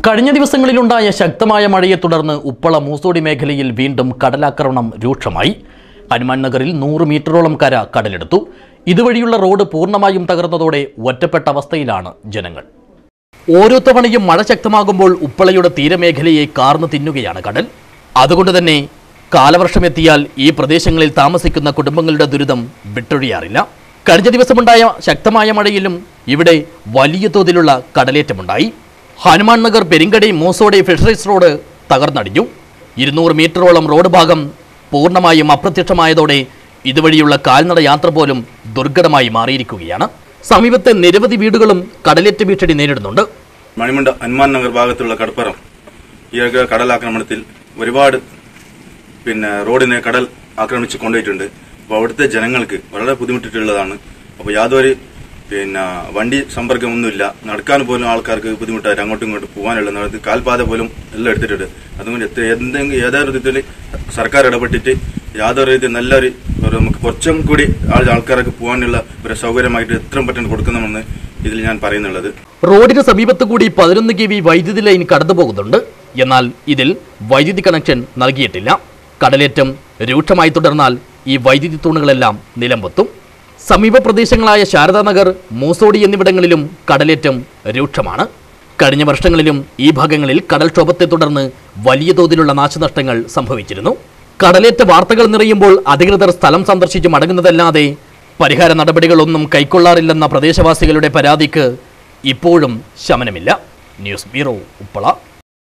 കഴിഞ്ഞ ദിവസങ്ങളിലുണ്ടായ ശക്തമായ മഴയെ തുടർന്ന് ഉപ്പള മൂസോടി മേഖലയിൽ വീണ്ടും കടലാക്രമണം രൂക്ഷമായി ഹനുമാൻ നഗറിൽ നൂറ് മീറ്ററോളം കര കടലെടുത്തു ഇതുവഴിയുള്ള റോഡ് പൂർണ്ണമായും തകർന്നതോടെ ഒറ്റപ്പെട്ട അവസ്ഥയിലാണ് ജനങ്ങൾ ഓരോ തവണയും മഴ ശക്തമാകുമ്പോൾ ഉപ്പളയുടെ തീരമേഖലയെ കാർന്നു തിന്നുകയാണ് കടൽ അതുകൊണ്ട് തന്നെ കാലവർഷമെത്തിയാൽ ഈ പ്രദേശങ്ങളിൽ താമസിക്കുന്ന കുടുംബങ്ങളുടെ ദുരിതം വിട്ടൊഴിയാറില്ല കഴിഞ്ഞ ദിവസമുണ്ടായ ശക്തമായ മഴയിലും ഇവിടെ വലിയ തോതിലുള്ള കടലേറ്റമുണ്ടായി ഹനുമാൻ നഗർ പെരിങ്കടി മൂസോടെ ഫിഷറീസ് റോഡ് തകർന്നടിഞ്ഞു ഇരുന്നൂറ് മീറ്ററോളം റോഡ് ഭാഗം പൂർണ്ണമായും അപ്രത്യക്ഷമായതോടെ ഇതുവഴിയുള്ള കാൽനട യാത്ര പോലും ദുർഘടമായി മാറിയിരിക്കുകയാണ് സമീപത്തെ നിരവധി വീടുകളും കടലേറ്റ് ഭീഷണി നേരിടുന്നുണ്ട് മണിമണ്ട ഹനുമാൻ നഗർ ഭാഗത്തുള്ള കടപ്പുറം ഈ ഒരു കടലാക്രമണത്തിൽ ഒരുപാട് പിന്നെ റോഡിനെ കടൽ ആക്രമിച്ച് കൊണ്ടുപോയിട്ടുണ്ട് അപ്പോൾ അവിടുത്തെ ജനങ്ങൾക്ക് വളരെ ബുദ്ധിമുട്ടിട്ടുള്ളതാണ് അപ്പോൾ യാതൊരു പിന്നെ വണ്ടി സമ്പർക്കമൊന്നുമില്ല നടക്കാൻ പോലും ആൾക്കാർക്ക് ബുദ്ധിമുട്ടായിട്ട് അങ്ങോട്ടും ഇങ്ങോട്ടും പോകാനുള്ള നടത്തി കാൽപാത പോലും എല്ലാം എടുത്തിട്ടുണ്ട് അതുകൊണ്ട് എത്ര എന്തെങ്കിലും ഏതൊരു വിധത്തിൽ സർക്കാർ ഇടപെട്ടിട്ട് യാതൊരു രീതി നല്ലൊരു ഒരു നമുക്ക് കുറച്ചും കൂടി ആൾ ആൾക്കാർക്ക് പോകാനുള്ള ഒരു സൗകര്യമായിട്ട് എത്രയും പെട്ടെന്ന് കൊടുക്കണമെന്ന് ഇതിൽ ഞാൻ പറയുന്നുള്ളത് റോഡിന് സമീപത്ത് കൂടി പതിനൊന്ന് കെ വി വൈദ്യുതി ലൈൻ കടന്നു പോകുന്നുണ്ട് എന്നാൽ ഇതിൽ വൈദ്യുതി കണക്ഷൻ നൽകിയിട്ടില്ല കടലേറ്റം രൂക്ഷമായി തുടർന്നാൽ ഈ വൈദ്യുതി തൂണുകളെല്ലാം നിലംപൊത്തും സമീപ പ്രദേശങ്ങളായ ശാരദാനഗർ മൂസോടി എന്നിവിടങ്ങളിലും കടലേറ്റം രൂക്ഷമാണ് കഴിഞ്ഞ വർഷങ്ങളിലും ഈ ഭാഗങ്ങളിൽ കടൽക്ഷോഭത്തെ തുടർന്ന് വലിയ തോതിലുള്ള നാശനഷ്ടങ്ങൾ സംഭവിച്ചിരുന്നു കടലേറ്റ വാർത്തകൾ നിറയുമ്പോൾ അധികൃതർ സ്ഥലം സന്ദർശിച്ച് മടങ്ങുന്നതല്ലാതെ പരിഹാര നടപടികളൊന്നും കൈക്കൊള്ളാറില്ലെന്ന പ്രദേശവാസികളുടെ പരാതിക്ക് ഇപ്പോഴും ശമനമില്ല ന്യൂസ് ബ്യൂറോ ഉപ്പള